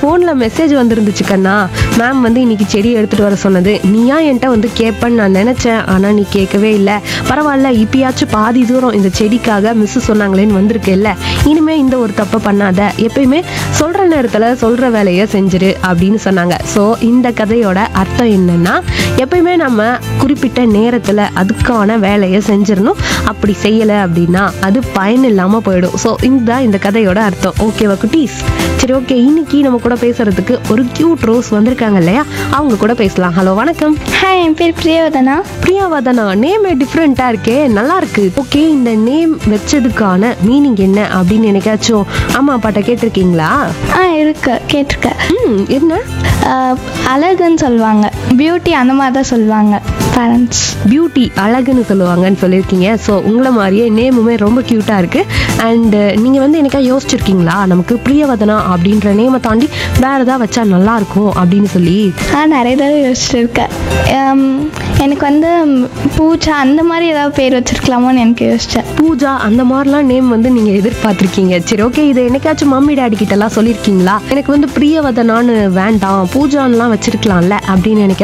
ஃபோனில் மெசேஜ் வந்திருந்துச்சு கண்ணா மேம் வந்து இன்னைக்கு செடி எடுத்துகிட்டு வர சொன்னது நீயா என்கிட்ட வந்து கேட்பேன்னு நான் நினச்சேன் ஆனால் நீ கேட்கவே இல்லை பரவாயில்ல இப்பயாச்சும் பாதி தூரம் இந்த செடிக்காக மிஸ் சொன்னாங்களேன்னு வந்திருக்கேல்ல இனிமே இந்த ஒரு தப்பை பண்ணாத எப்பயுமே சொல்கிற நேரத்தில் சொல்கிற வேலையை செஞ்சிரு அப்படின்னு சொன்னாங்க ஸோ இந்த கதையோட அர்த்தம் என்னன்னா எப்பயுமே நம்ம குறிப்பிட்ட நேரத்தில் அதுக்கான வேலையை செஞ்சிடணும் அப்படி செய்யலை அப்படின்னா அது பயன் இல்லாமல் போயிடும் ஸோ இந்த இந்த கதையோட அர்த்தம் ஓகேவா குட்டீஸ் சரி ஓகே இன்னைக்கு நம்ம கூட பேசுறதுக்கு ஒரு கியூட் ரோஸ் வந்திருக்காங்க இல்லையா அவங்க கூட பேசலாம் ஹலோ வணக்கம் ஹாய் என் பேர் பிரியவதனா பிரியாவதனா நேம் டிஃப்ரெண்டா இருக்கே நல்லா இருக்கு ஓகே இந்த நேம் வச்சதுக்கான மீனிங் என்ன அப்படின்னு எனக்காச்சும் அம்மா அப்பாட்ட கேட்டிருக்கீங்களா ஆ இருக்கு கேட்டிருக்கேன் ம் என்ன ஆஹ், அழகுன்னு சொல்லுவாங்க பியூட்டி அந்த மாதிரி தான் சொல்லுவாங்க பேரண்ட்ஸ் பியூட்டி அழகுன்னு சொல்லுவாங்கன்னு சொல்லியிருக்கீங்க ஸோ உங்களை மாதிரியே நேமுமே ரொம்ப க்யூட்டாக இருக்குது அண்டு நீங்கள் வந்து எனக்கா யோசிச்சிருக்கீங்களா நமக்கு பிரியவதனா அப்படின்ற நேமை தாண்டி வேறு ஏதாவது வச்சா நல்லா இருக்கும் அப்படின்னு சொல்லி ஆ நிறைய தடவை யோசிச்சிருக்கேன் ஆம், எனக்கு வந்து ம், பூஜா அந்த மாதிரி ஏதாவது பேர் வச்சிருக்கலாமோன்னு எனக்கு யோசித்தேன் பூஜா அந்த மாதிரிலாம் நேம் வந்து நீங்கள் எதிர்பார்த்துருக்கீங்க சரி ஓகே இது என்னைக்காச்சும் மம்மி டாடி கிட்டலாம் சொல்லியிருக்கீங்களா எனக்கு வந்து பிரியவதனான்னு வேண்டாம் பூஜான்லாம் வச்சிருக்கலாம்ல அப்படின்னு எனக்கு